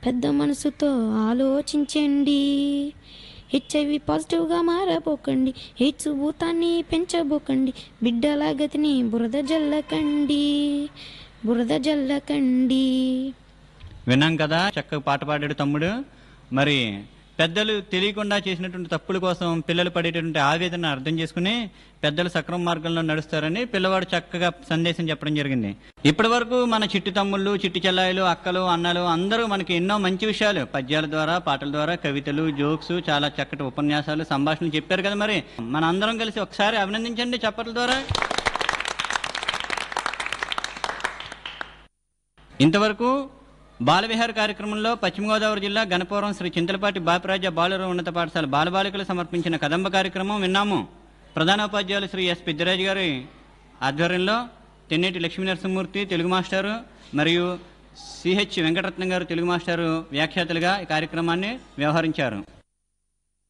పెద్ద మనసుతో ఆలోచించండి హెచ్ఐవి పాజిటివ్గా మారబోకండి హెచ్ భూతాన్ని పెంచబోకండి బిడ్డల గతిని బురద జల్లకండి బురద జల్లకండి విన్నాం కదా చక్కగా పాట పాడాడు తమ్ముడు మరి పెద్దలు తెలియకుండా చేసినటువంటి తప్పుల కోసం పిల్లలు పడేటటువంటి ఆవేదన అర్థం చేసుకుని పెద్దలు సక్రమ మార్గంలో నడుస్తారని పిల్లవాడు చక్కగా సందేశం చెప్పడం జరిగింది ఇప్పటి వరకు మన చిట్టి తమ్ముళ్ళు చిట్టి చెల్లాయిలు అక్కలు అన్నలు అందరూ మనకి ఎన్నో మంచి విషయాలు పద్యాల ద్వారా పాటల ద్వారా కవితలు జోక్స్ చాలా చక్కటి ఉపన్యాసాలు సంభాషణలు చెప్పారు కదా మరి మన అందరం కలిసి ఒకసారి అభినందించండి చప్పట్ల ద్వారా ఇంతవరకు బాలవిహార్ కార్యక్రమంలో పశ్చిమ గోదావరి జిల్లా గణపవరం శ్రీ చింతలపాటి బాపిరాజ బాలుర ఉన్నత పాఠశాల బాలబాలికలు సమర్పించిన కదంబ కార్యక్రమం విన్నాము ప్రధానోపాధ్యాయులు శ్రీ ఎస్ పెద్దిరాజు గారి ఆధ్వర్యంలో తెన్నేటి లక్ష్మీ నరసింహమూర్తి తెలుగు మాస్టారు మరియు సిహెచ్ వెంకటరత్నం గారు తెలుగు మాస్టారు వ్యాఖ్యాతలుగా ఈ కార్యక్రమాన్ని వ్యవహరించారు